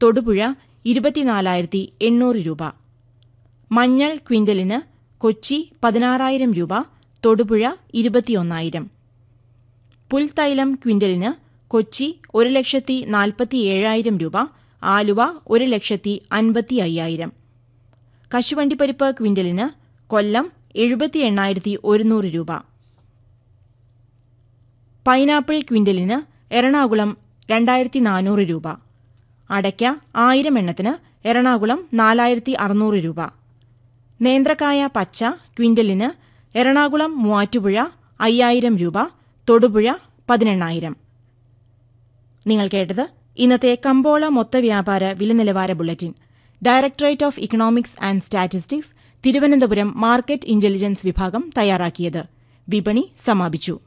തൊടുപുഴ ഇരുപത്തിനാലായിരത്തി എണ്ണൂറ് രൂപ മഞ്ഞൾ ക്വിന്റലിന് കൊച്ചി പതിനാറായിരം രൂപ തൊടുപുഴ ഇരുപത്തിയൊന്നായിരം പുൽത്തൈലം ക്വിന്റലിന് കൊച്ചി ഒരു ലക്ഷത്തി നാൽപ്പത്തി ഏഴായിരം രൂപ ആലുവ ഒരു ലക്ഷത്തി അൻപത്തി അയ്യായിരം കശുവണ്ടിപ്പരിപ്പ് ക്വിന്റലിന് കൊല്ലം എഴുപത്തി എണ്ണായിരത്തി ഒരുന്നൂറ് രൂപ പൈനാപ്പിൾ ക്വിന്റലിന് എറണാകുളം രണ്ടായിരത്തി നാനൂറ് രൂപ അടയ്ക്ക ആയിരം എണ്ണത്തിന് എറണാകുളം നാലായിരത്തി അറുന്നൂറ് രൂപ നേന്ത്രക്കായ പച്ച ക്വിന്റലിന് എറണാകുളം മൂവാറ്റുപുഴ അയ്യായിരം രൂപ തൊടുപുഴ പതിനെണ്ണായിരം നിങ്ങൾ കേട്ടത് ഇന്നത്തെ കമ്പോള മൊത്ത വ്യാപാര വില നിലവാര bulletin directorate of economics and statistics Thiruvananthapuram market intelligence വിഭാഗം തയ്യാറാക്കിയത് വിപണി സമാപിച്ചു